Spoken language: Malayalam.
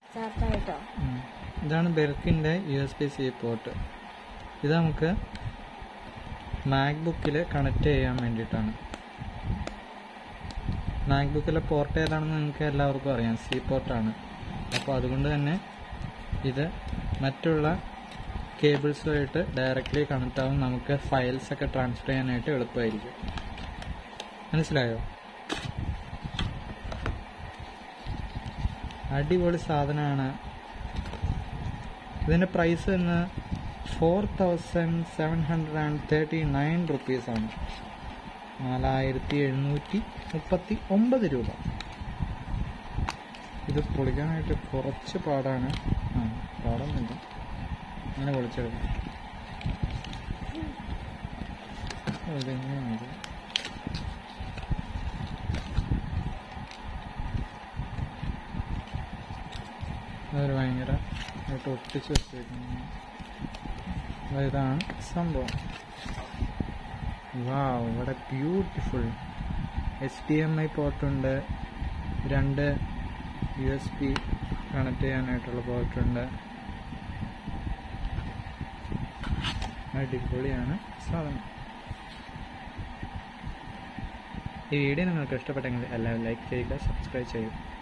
ചാർട്ടായിട്ടോ ഉം. ഇതാണ് ബെർക്കിൻ്റെ U S B C port ഇത് നമുക്ക് മാക്ബുക്കിൽ കണക്ട് ചെയ്യാൻ വേണ്ടിയിട്ടാണ് മാക്ബുക്കിലെ പോർട്ട് ഏതാണെന്ന് നിങ്ങൾക്ക് എല്ലാവർക്കും അറിയാം സി പോർട്ടാണ് അപ്പോൾ അതുകൊണ്ട് തന്നെ ഇത് മറ്റുള്ള കേബിൾസുമായിട്ട് ഡയറക്റ്റ്ലി കണക്ട് ആവും നമുക്ക് ഫയൽസ് ഒക്കെ ട്രാൻസ്ഫർ ചെയ്യാനായിട്ട് എളുപ്പമായിരിക്കും മനസ്സിലായോ അടിപൊളി സാധനമാണ് ഇതിൻ്റെ പ്രൈസ് ഇന്ന് four thousand seven hundred and thirty nine റുപ്പീസാണ് നാലായിരത്തി എഴുന്നൂറ്റി മുപ്പത്തി ഒമ്പത് രൂപ ഇത് പൊളിക്കാനായിട്ട് കുറച്ച് പാടാണ് ആ പാടൊന്നുമില്ല അങ്ങനെ പൊളിച്ചെടുക്കാം ഇതെങ്ങനെയാണ് ഇത്? അതൊരു ഭയങ്കര ആയിട്ട് ഒട്ടിച്ച് വെച്ചേക്കുന്നു അപ്പൊ ഇതാണ് സംഭവം വാ ഇവിടെ beautiful H D M I പോർട്ടുണ്ട് രണ്ട് യു എസ് പി കണക്ട് ചെയ്യാനായിട്ടുള്ള പോർട്ടുണ്ട് അടിപൊളിയാണ് സാധനം ഈ വീഡിയോ നിങ്ങൾക്ക് ഇഷ്ടപ്പെട്ടെങ്കിൽ എല്ലാവരും ലൈക്ക് ചെയ്യുക സബ്സ്ക്രൈബ് ചെയ്യുക